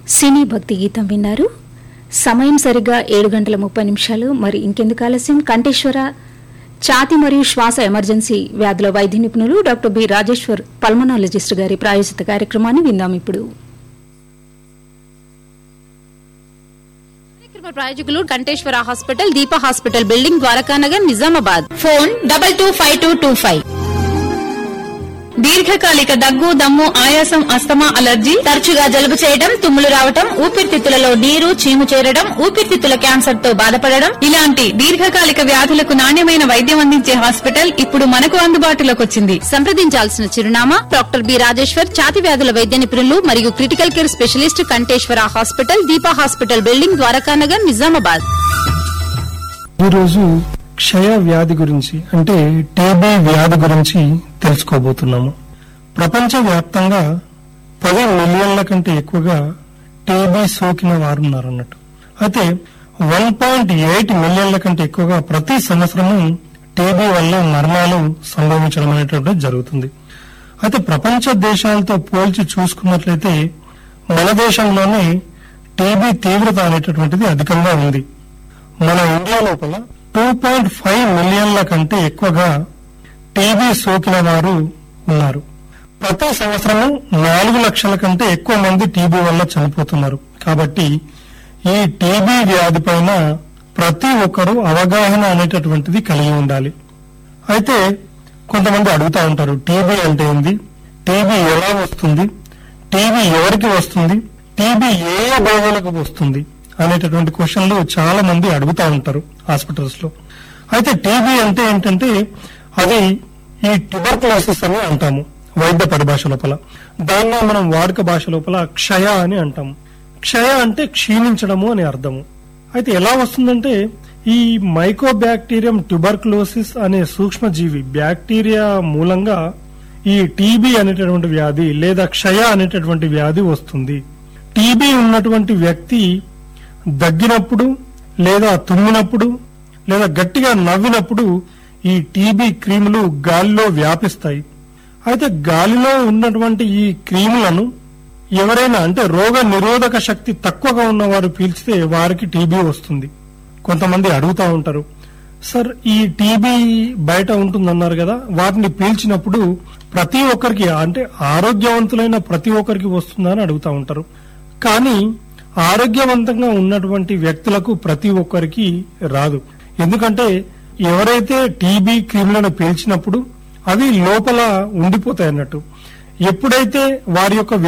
సినీ భక్తి గీతం విన్నారు సమయం సరిగ్గా ఏడు గంటల ముప్పై నిమిషాలు మరి ఇంకెందుకు ఆలస్యం కంఠేశ్వర ఛాతి మరియు శ్వాస ఎమర్జెన్సీ వ్యాధుల వైద్య నిపుణులు డాక్టర్ బి రాజేశ్వర్ పల్మనాలజిస్ట్ గారి ప్రాయోజిత కార్యక్రమాన్ని విందాం ఇప్పుడు కార్యక్రమ ప్రాయోజకులు Kanteshwar hospital Deepa hospital building Dwarakanagar Nizamabad phone double two five two two five దీర్ఘకాలిక దగ్గు దమ్ము ఆయాసం అస్తమా అలర్జీ తరచుగా జలుబు చేయడం తుమ్ములు రావటం ఊపిరితిత్తులలో నీరు చీము చేరడం ఊపిరితిత్తుల క్యాన్సర్ తో బాధపడడం ఇలాంటి దీర్ఘకాలిక వ్యాధులకు నాణ్యమైన వైద్యం అందించే హాస్పిటల్ ఇప్పుడు మనకు అందుబాటులోకి వచ్చింది సంప్రదించాల్సిన చిరునామా డాక్టర్ బి రాజేశ్వర్ ఛాతి వ్యాధుల వైద్య నిపుణులు మరియు critical care specialist Kanteshwar hospital Deepa hospital building Dwarakanagar Nizamabad ఈరోజు క్షయ వ్యాధి గురించి అంటే టీబీ వ్యాధి గురించి తెలుసుకోబోతున్నాము ప్రపంచ వ్యాప్తంగా పది మిలియన్ల కంటే ఎక్కువగా టీబీ సోకిన వారు ఉన్నారన్నట్టు అయితే వన్ పాయింట్ ఎయిట్ మిలియన్ల కంటే ఎక్కువగా ప్రతి సంవత్సరము టీబీ వల్ల మరణాలు సంభవించడం అనేటువంటిది జరుగుతుంది అయితే ప్రపంచ దేశాలతో పోల్చి చూసుకున్నట్లయితే మన దేశంలోనే టీబీ తీవ్రత అనేటటువంటిది అధికంగా ఉంది మన ఇండియా లోపల టూ పాయింట్ ఫైవ్ మిలియన్ల కంటే ఎక్కువగా టీబీ సోకిన వారు ఉన్నారు ప్రతి సంవత్సరము నాలుగు లక్షల కంటే ఎక్కువ మంది టీబీ వల్ల చనిపోతున్నారు కాబట్టి ఈ టీబీ వ్యాధి పైన ప్రతి ఒక్కరూ అవగాహన అనేటటువంటిది కలిగి ఉండాలి అయితే కొంతమంది అడుగుతా ఉంటారు టీబీ అంటే ఏంది టీబీ ఎలా వస్తుంది టీబీ ఎవరికి వస్తుంది టీబీ ఏ ఏ భాగాలకు వస్తుంది అనేటటువంటి క్వశ్చన్లు చాలా మంది అడుగుతా ఉంటారు హాస్పిటల్స్ లో అయితే టీబీ అంటే ఏంటంటే అది ఈ ట్యూబర్కులోసిస్ అని అంటాము వైద్య పరిభాష లోపల దాన్ని మనం వాడుక భాష లోపల క్షయ అని అంటాము క్షయ అంటే క్షీణించడము అని అర్థము అయితే ఎలా వస్తుందంటే ఈ మైకోబ్యాక్టీరియం ట్యూబర్కులోసిస్ అనే సూక్ష్మజీవి బ్యాక్టీరియా మూలంగా ఈ టీబీ అనేటటువంటి వ్యాధి లేదా క్షయ అనేటటువంటి వ్యాధి వస్తుంది టీబీ ఉన్నటువంటి వ్యక్తి దగ్గినప్పుడు లేదా తుమ్మినప్పుడు లేదా గట్టిగా నవ్వినప్పుడు ఈ టీబీ క్రీములు గాలిలో వ్యాపిస్తాయి అయితే గాలిలో ఉన్నటువంటి ఈ క్రీములను ఎవరైనా అంటే రోగ నిరోధక శక్తి తక్కువగా ఉన్నవారు పీల్చితే వారికి టీబీ వస్తుంది కొంతమంది అడుగుతా ఉంటారు సార్ ఈ టీబీ బయట ఉంటుందన్నారు కదా వాటిని పీల్చినప్పుడు ప్రతి ఒక్కరికి అంటే ఆరోగ్యవంతులైన ప్రతి ఒక్కరికి వస్తుందా అని అడుగుతా ఉంటారు కానీ ఆరోగ్యవంతంగా ఉన్నటువంటి వ్యక్తులకు ప్రతి ఒక్కరికి రాదు ఎందుకంటే ఎవరైతే టీబీ క్రిములను పీల్చినప్పుడు అవి లోపల ఉండిపోతాయి అన్నట్టు ఎప్పుడైతే వారి యొక్క